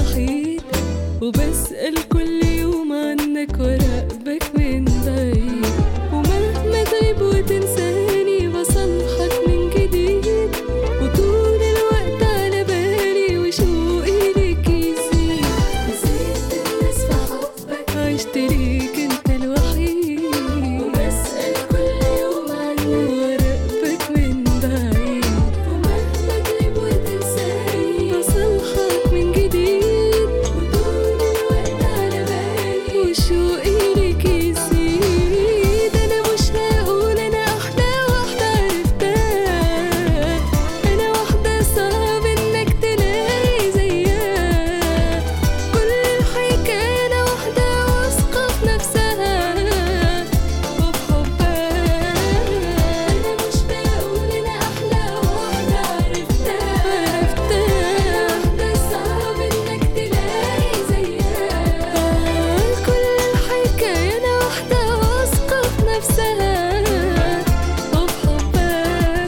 الوحيد وبسأل كل يوم عنك وراقبك من بعيد ومهما تغيب وتنساني بصلحك من جديد وطول الوقت على بالي وشوقي ليك يزيد نسيت الناس في حبك عشت ليك انت الوحيد وبسأل كل يوم عنك وراقبك من بعيد ومهما تغيب وتنساني بصلحك من جديد وطول الوقت على بالي وشوقي ليك يزيد انا مش هقول انا احلى واحدة عرفتها انا واحدة صعب انك تلاقي زيها كل الحكاية انا واحدة واثقة في نفسها وفي حبها انا مش بقول انا احلى واحدة عرفتها عرفتها واحدة صعب انك تلاقي زيها كل الحكاية انا واحدة واثقة في نفسها وفي حبها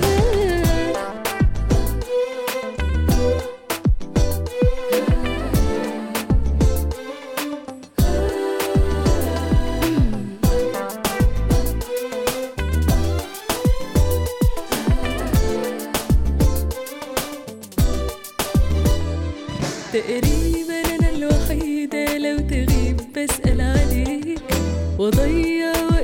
تقريبا انا الوحيدة لو تغيب بسأل عليك واضيع